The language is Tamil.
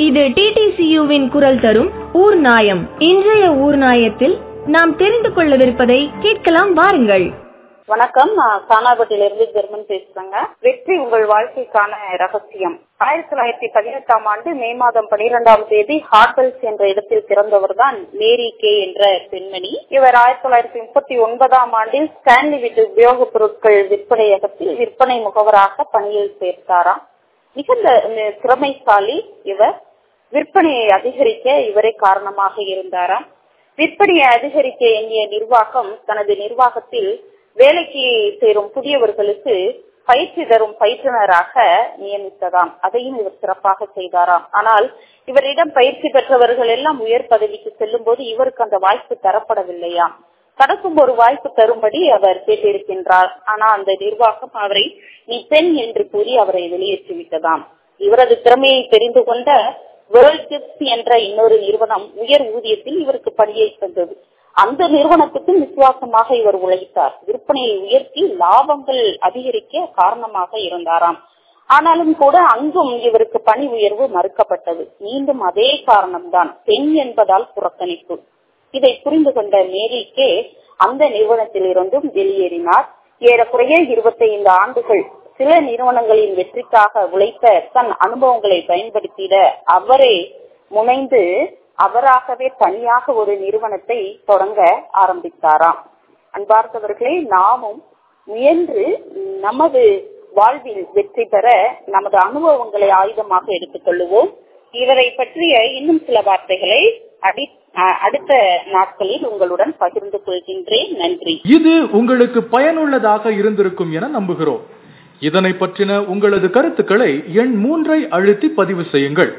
இது டிடிசியுவின் குரல் தரும் ஊர் நாயம் இன்றைய ஊர் நாயத்தில் நாம் தெரிந்து கொள்ளவிருப்பதை கேட்கலாம் வாருங்கள் வணக்கம் நான் சானாபட்டிலிருந்து ஜெர்மன் பேசுறேங்க வெற்றி உங்கள் வாழ்க்கைக்கான ரகசியம் ஆயிரத்தி தொள்ளாயிரத்தி பதினெட்டாம் ஆண்டு மே மாதம் பனிரெண்டாம் தேதி ஹார்பல்ஸ் என்ற இடத்தில் பிறந்தவர் தான் மேரி கே என்ற பெண்மணி இவர் ஆயிரத்தி தொள்ளாயிரத்தி முப்பத்தி ஒன்பதாம் ஆண்டில் ஸ்டான்லி வீட்டு உபயோகப் பொருட்கள் விற்பனையகத்தில் விற்பனை முகவராக பணியில் சேர்த்தாராம் மிகுந்த அஹ், திறமைசாலி இவர் விற்பனையை அதிகரிக்க இவரே காரணமாக இருந்தாராம் விற்பனையை அதிகரிக்க எண்ணிய நிர்வாகம் தனது நிர்வாகத்தில் வேலைக்கு சேரும் புதியவர்களுக்கு பயிற்சி தரும் பயிற்றுனராக நியமித்ததாம் அதையும் இவர் சிறப்பாக செய்தாராம் ஆனால் இவரிடம் பயிற்சி பெற்றவர்கள் எல்லாம் உயர் பதவிக்கு செல்லும் போது இவருக்கு அந்த வாய்ப்பு தரப்படவில்லையாம் தனக்கும் ஒரு வாய்ப்பு தரும்படி அவர் கேட்டிருக்கின்றார் ஆனா அந்த நிர்வாகம் அவரை நீ பெண் என்று கூறி அவரை வெளியேற்றி விட்டதாம் இவரது திறமையை தெரிந்து கொண்ட வேர்ல்ட் கிப்ஸ் என்ற இன்னொரு நிறுவனம் உயர் ஊதியத்தில் இவருக்கு பணியை தந்தது அந்த நிறுவனத்துக்கு விசுவாசமாக இவர் உழைத்தார் விற்பனையை உயர்த்தி லாபங்கள் அதிகரிக்க காரணமாக இருந்தாராம் ஆனாலும் கூட அங்கும் இவருக்கு பணி உயர்வு மறுக்கப்பட்டது மீண்டும் அதே காரணம்தான் பெண் என்பதால் புறக்கணிப்பு இதை புரிந்து கொண்ட மேரிக்கே அந்த நிறுவனத்தில் இருந்தும் வெளியேறினார் ஏறக்குறைய இருபத்தைந்து ஆண்டுகள் சில நிறுவனங்களின் வெற்றிக்காக உழைத்த தன் அனுபவங்களை பயன்படுத்திட அவரே முனைந்து அவராகவே தனியாக ஒரு நிறுவனத்தை தொடங்க ஆரம்பித்தாராம் அன்பார்ந்தவர்களே நாமும் முயன்று நமது வாழ்வில் வெற்றி பெற நமது அனுபவங்களை ஆயுதமாக எடுத்துக் கொள்ளுவோம் இவரை பற்றிய இன்னும் சில வார்த்தைகளை அடி அஹ் அடுத்த நாட்களில் உங்களுடன் பகிர்ந்து கொள்கின்றேன் நன்றி இது உங்களுக்கு பயனுள்ளதாக இருந்திருக்கும் என நம்புகிறோம் இதனை பற்றின உங்களது கருத்துக்களை எண் மூன்றை அழுத்தி பதிவு செய்யுங்கள்